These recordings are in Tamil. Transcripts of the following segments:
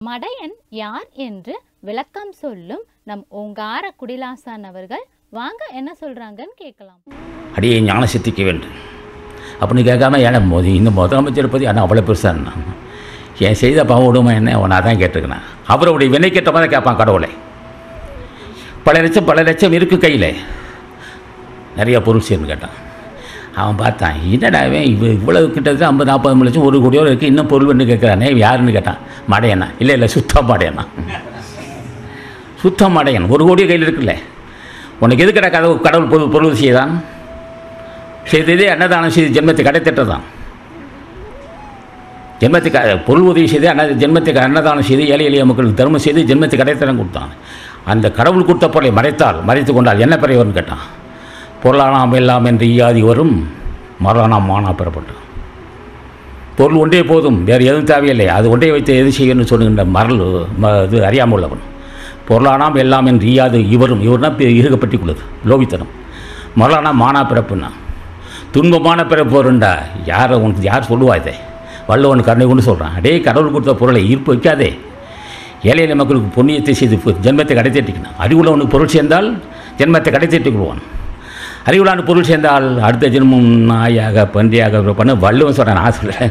மடையன் யார் என்று விளக்கம் சொல்லும் நம் ஓங்கார குடிலாசான் அவர்கள் வாங்க என்ன சொல்றாங்கன்னு கேட்கலாம் அடியே ஞான சித்திக்க வேண்டும் அப்படின்னு கேட்காம ஏன்னா மோதி இந்த முதலமைச்சர் பற்றி ஆனால் அவ்வளோ பெருசாக இருந்தான் என் செய்த பாவம் விடுமா என்ன உன்னை அதான் கேட்டிருக்கேன் அவருடைய வினைக்கேற்ற மாதிரி கேட்பான் கடவுளை பல லட்சம் பல லட்சம் இருக்கு கையில் நிறைய பொருள் சேர்ந்து கேட்டான் அவன் பார்த்தான் என்னடா இவன் இவ இவ்வளவு கிட்டத்தட்ட ஐம்பது நாற்பது லட்சம் ஒரு கோடியோடு இருக்குது இன்னும் பொருள் பண்ணி கேட்குறானே யாருன்னு கேட்டான் மடையனா இல்லை இல்லை சுத்தம் மடையனா சுத்தம் மடையன் ஒரு கோடி கையில் இருக்குல்ல உனக்கு எதுக்கடா கதவு கடவுள் பொருள் பொருள் செய்தான் செய்ததே அன்னதானம் செய்து ஜென்மத்தை கடைத்திட்டதான் ஜென்மத்துக்கு அஹ், பொருள் உதவி செய்து அன்ன ஜென்மத்துக்கு அன்னதானம் செய்து ஏழை எளிய மக்களுக்கு தர்மம் செய்து ஜென்மத்தை கடைத்தரம் கொடுத்தான் அந்த கடவுள் கொடுத்த பொருளை மறைத்தால் மறைத்து கொண்டால் என்ன பெரியவர்னு கேட்டான் பொருளானாம் எல்லாம் என்று ஈயாதி வரும் மரணாம் மானா பெறப்பட்டான் பொருள் ஒன்றே போதும் வேறு எதுவும் தேவையில்லை அது ஒன்றே வைத்து எது செய்யணும்னு சொல்லுகின்ற மரல் ம- இது அறியாமல் உள்ளவன் பொருளானாம் எல்லாம் என்று ஈயாது இவரும் இவர்னா இருகப்பட்டிக்குள்ளது லோபித்தனம் மரலானா மானா பிறப்புன்னா துன்பமான பிறப்பு வருண்டா யாரை உனக்கு யார் சொல்லுவா இதை வல்லவன் கருணை கொண்டு சொல்கிறான் அடே கடவுள் கொடுத்த பொருளை ஈர்ப்பு வைக்காதே ஏழை எளிய மக்களுக்கு புண்ணியத்தை செய்து பு- ஜென்மத்தை கடைத்தேட்டிக்கணும் அறிவுள்ளவனுக்கு பொருள் சேர்ந்தால் ஜென்மத்தை கடைத்தேட்டிக் கொள்வான் அறிவுள்ளான பொருள் சேர்ந்தால் அடுத்த ஜென்மம் நாயாக பன்றியாக பண்ண வள்ளுவன் சொல்கிறேன் நான் சொல்கிறேன்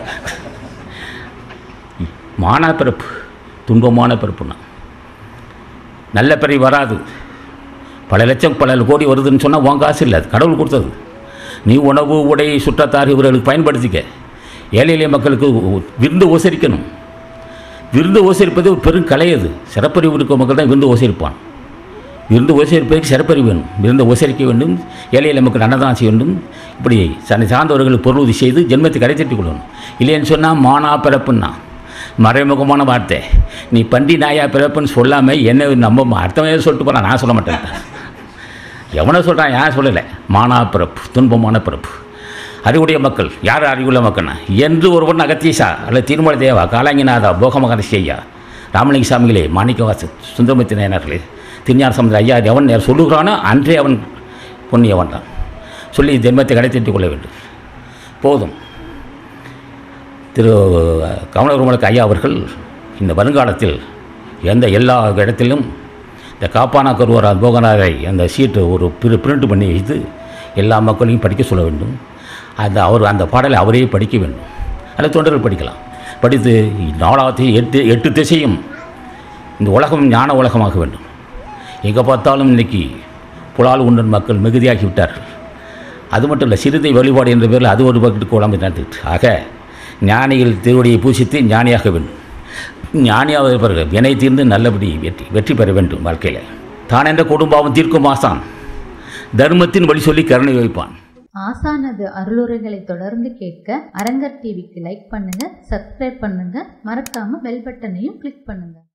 மானா பிறப்பு துன்பமான பிறப்புனா நல்ல பிறவி வராது பல லட்சம் பல கோடி வருதுன்னு சொன்னால் உன் காசு இல்லை அது கடவுள் கொடுத்தது நீ உணவு உடை சுற்றத்தார் இவர்களுக்கு பயன்படுத்திக்க ஏழை எளிய மக்களுக்கு உ- விருந்து உபசரிக்கணும் விருந்து உபசரிப்பது ஒரு பெரும் கலை அது சிறப்பறிவு இருக்க மக்கள் தான் விருந்து உபசரிப்பான் விருந்து உபசரிப்பதற்கு சிறப்பறிவு வேணும் விருந்து உபசரிக்க வேண்டும் ஏழை எளிய மக்கள் அன்னதானம் செய்ய வேண்டும் இப்படி தன்னை சார்ந்தவர்களுக்கு பொருள் உதவி செய்து ஜென்மத்தை கடைத்தட்டி கொள்ளணும் இல்லைன்னு சொன்னால் மானா பிறப்புன்னா மறைமுகமான வார்த்தை நீ பண்டி நாயா பிறப்புன்னு சொல்லாமல் என்ன நம்ம அர்த்தமே சொல்லிட்டு போகிறான் நான் சொல்ல மாட்டேன் எவனோ சொல்கிறான் யார் சொல்லலை மானா பிறப்பு துன்பமான பிறப்பு அறிவுடைய மக்கள் யார் அறிவுள்ள மக்கள்னா என்று ஒருவன் அகத்தீசா அல்லது திருமலை தேவா காலாங்கிநாதா போகமகரிஷி ஐயா ராமலிங்க சாமிகளே மாணிக்கவாச சுந்தரமூர்த்தி நாயனார்களே திருஞான சமுதிர ஐயா எவன் யார் சொல்லுகிறானோ அன்றே அவன் புண்ணியவன் தான் சொல்லி ஜென்மத்தை கடைத்திட்டுக் கொள்ள வேண்டும் போதும் திரு கமலகுருமலுக்கு ஐயா அவர்கள் இந்த வருங்காலத்தில் எந்த எல்லா இடத்திலும் இந்த காப்பானா கருவரா போகனாரை அந்த சீட்டு ஒரு பிரி பிரிண்ட் பண்ணி வைத்து எல்லா மக்களையும் படிக்க சொல்ல வேண்டும் அந்த அவர் அந்த பாடலை அவரே படிக்க வேண்டும் அல்லது தொண்டர்கள் படிக்கலாம் படித்து நாலாவது எட்டு எட்டு திசையும் இந்த உலகம் ஞான உலகமாக வேண்டும் எங்கே பார்த்தாலும் இன்னைக்கு புலால் உண்டன் மக்கள் மிகுதியாகி விட்டார்கள் அது மட்டும் இல்லை சிறுதை வழிபாடு என்ற பேரில் அது ஒரு பக்கத்து குழம்பு நடந்துட்டு ஆக ஞானிகள் திருவடியை பூசித்து ஞானியாக வேண்டும் ஞானியாக இருப்பார்கள் வினை தீர்ந்து நல்லபடி வெற்றி வெற்றி பெற வேண்டும் வாழ்க்கையில் தான் என்ற குடும்பாவும் தீர்க்கும் ஆசான் தர்மத்தின் வழி சொல்லி கருணை வைப்பான் ஆசானது அருளுரைகளை தொடர்ந்து கேட்க அரங்கர் டிவிக்கு லைக் பண்ணுங்க சப்ஸ்கிரைப் பண்ணுங்க மறக்காம பெல் பட்டனையும் கிளிக் பண்ணுங்க